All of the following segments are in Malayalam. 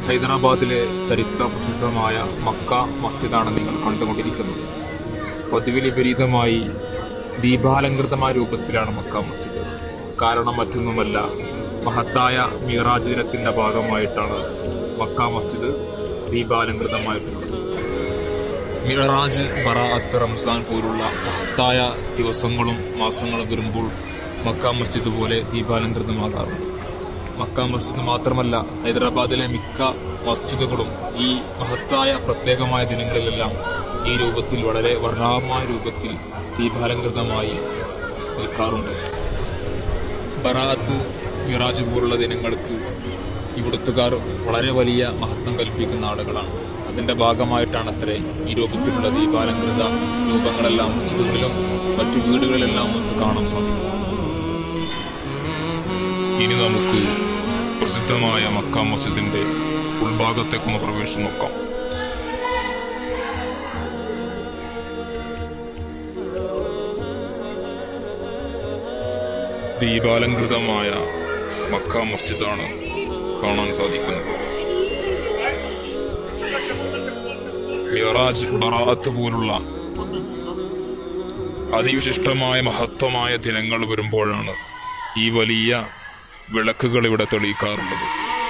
ഹൈദരാബാദിലെ ചരിത്ര പ്രസിദ്ധമായ മക്ക മസ്ജിദാണ് നിങ്ങൾ കണ്ടുകൊണ്ടിരിക്കുന്നത് പതിവ് വിപരീതമായി ദീപാലങ്കൃതമായ രൂപത്തിലാണ് മക്ക മസ്ജിദ് കാരണം മറ്റൊന്നുമല്ല മഹത്തായ മീറാജ് ദിനത്തിന്റെ ഭാഗമായിട്ടാണ് മക്ക മസ്ജിദ് ദീപാലങ്കൃതമായിട്ടുള്ളത് മിറാജ് ബറാഅത്ത് റംസാൻ പോലുള്ള മഹത്തായ ദിവസങ്ങളും മാസങ്ങളും വരുമ്പോൾ മക്ക മസ്ജിദ് പോലെ ദീപാലങ്കൃതമാകാറുണ്ട് മക്ക മസ്ജിദ് മാത്രമല്ല ഹൈദരാബാദിലെ മിക്ക മസ്ജിദുകളും ഈ മഹത്തായ പ്രത്യേകമായ ദിനങ്ങളിലെല്ലാം ഈ രൂപത്തിൽ വളരെ വർണ്ണാഭമായ രൂപത്തിൽ ദീപാലങ്കൃതമായി നിൽക്കാറുണ്ട് ബറാത്ത് മിറാജ് പോലുള്ള ദിനങ്ങൾക്ക് ഇവിടുത്തുകാർ വളരെ വലിയ മഹത്വം കൽപ്പിക്കുന്ന ആളുകളാണ് അതിന്റെ ഭാഗമായിട്ടാണ് അത്രേ ഈ രൂപത്തിലുള്ള ദീപാലങ്കൃത രൂപങ്ങളെല്ലാം മസ്ജിദുകളിലും മറ്റു വീടുകളിലെല്ലാം നമുക്ക് കാണാൻ സാധിക്കും ഇനി നമുക്ക് പ്രസിദ്ധമായ മക്ക മസ്ജിദിന്റെ ഉൾഭാഗത്തേക്കൊന്ന് പ്രവേശിച്ച് നോക്കാം ദീപാലങ്കൃതമായ മക്ക മസ്ജിദാണ് കാണാൻ സാധിക്കുന്നത് മിറാജ് ബറാഅത്ത് പോലുള്ള അതിവിശിഷ്ടമായ മഹത്വമായ ദിനങ്ങൾ വരുമ്പോഴാണ് ഈ വലിയ വിളക്കുകൾ ഇവിടെ തെളിയിക്കാറുള്ളത്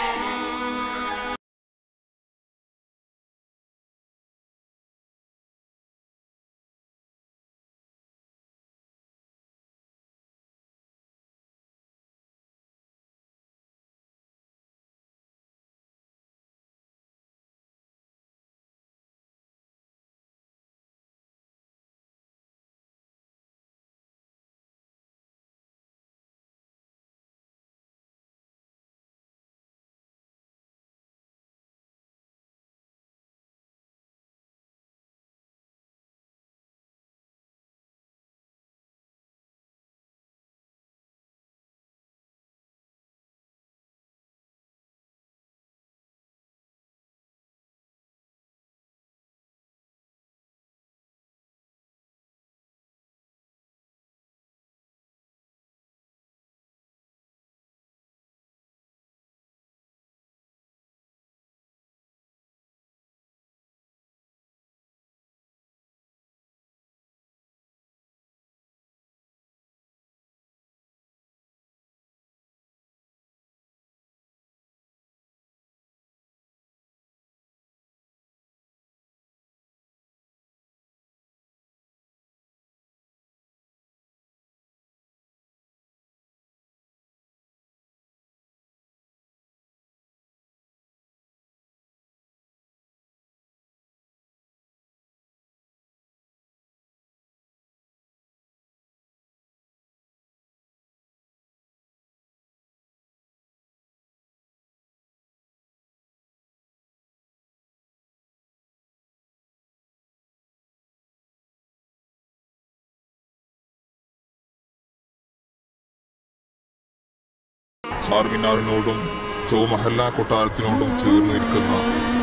ചാർമിനാറിനോടും ചൗമഹല്ല കൊട്ടാരത്തിനോടും ചേർന്ന് നിൽക്കുന്ന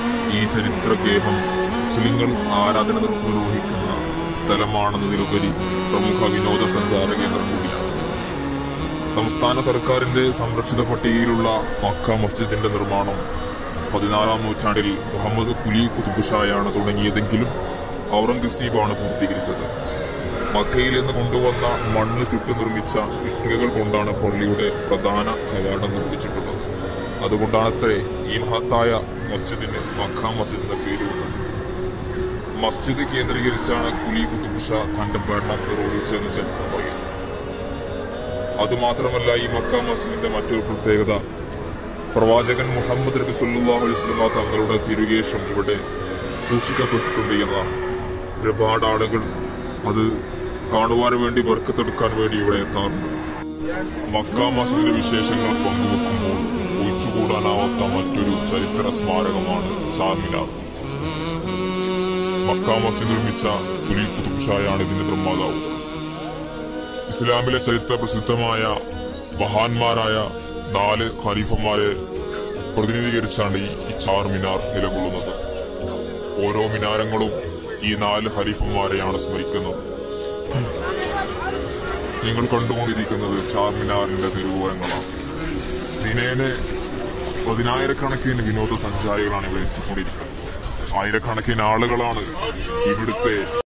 ഈ ചരിത്ര ഗേഹം മുസ്ലിങ്ങൾ ആരാധന നിർവഹിക്കുന്ന സ്ഥലമാണെന്നതിലുപരി പ്രമുഖ വിനോദസഞ്ചാര കേന്ദ്രം കൂടിയാണ് സംസ്ഥാന സർക്കാരിന്റെ സംരക്ഷിത പട്ടികയിലുള്ള മക്ക മസ്ജിദിന്റെ നിർമ്മാണം പതിനാറാം നൂറ്റാണ്ടിൽ മുഹമ്മദ് കുലി കുതുബുഷായാണ് തുടങ്ങിയതെങ്കിലും ഔറംഗസീബാണ് പൂർത്തീകരിച്ചത് മക്കയിൽ നിന്ന് കൊണ്ടുവന്ന മണ്ണ് ചുട്ടു നിർമ്മിച്ച ഇഷ്ടികകൾ കൊണ്ടാണ് പള്ളിയുടെ പ്രധാന കവാടം നിർമ്മിച്ചിട്ടുള്ളത് അതുകൊണ്ടാണത്രേ ഈ മഹത്തായ മസ്ജിദിന് മക്ക മസ്ജിദ് എന്ന പേര് വന്നത് മസ്ജിദ് കേന്ദ്രീകരിച്ചാണ് കുലി കുത്തുബുഷ തന്റെ ഭരണം നിർവഹിച്ചതെന്ന് ചരിത്രം പറയുന്നു അതുമാത്രമല്ല ഈ മക്ക മസ്ജിദിന്റെ മറ്റൊരു പ്രത്യേകത പ്രവാചകൻ മുഹമ്മദ് നബി സല്ലല്ലാഹു അലൈഹി വസല്ലമ തങ്ങളുടെ തിരുകേശം ഇവിടെ സൂക്ഷിക്കപ്പെട്ടിട്ടുണ്ട് എന്നതാണ് ഒരുപാട് ആളുകൾ അത് കാണുവാൻ വേണ്ടി വർക്കത്തെടുക്കാൻ വേണ്ടി ഇവിടെ എത്താറുണ്ട് മക്ക മസ്ജിദിന്റെ വിശേഷങ്ങൾ പങ്കുവെക്കുമ്പോൾ ഒഴിച്ചുകൂടാനാവാത്ത മറ്റൊരു ചരിത്ര സ്മാരകമാണ് ചാർമിനാർ മക്ക മസ്ജിദ് നിർമ്മിച്ച കുലി കുതുബ് ഷായാണ് ഇതിന്റെ നിർമ്മാതാവ് ഇസ്ലാമിലെ ചരിത്ര പ്രസിദ്ധമായ മഹാന്മാരായ നാല് ഖലീഫന്മാരെ പ്രതിനിധീകരിച്ചാണ് ഈ ഈ ചാർ മിനാർ നിലകൊള്ളുന്നത് ഓരോ മിനാരങ്ങളും ഈ നാല് ഖലീഫന്മാരെയാണ് സ്മരിക്കുന്നത് നിങ്ങൾ കണ്ടുകൊണ്ടിരിക്കുന്നത് ചാർമിനാറിന്റെ തിരുവോരങ്ങളാണ് ദിനേനെ പതിനായിരക്കണക്കിന് വിനോദസഞ്ചാരികളാണ് ഇവിടെ എത്തിക്കൊണ്ടിരിക്കുന്നത് ആയിരക്കണക്കിന് ആളുകളാണ് ഇവിടുത്തെ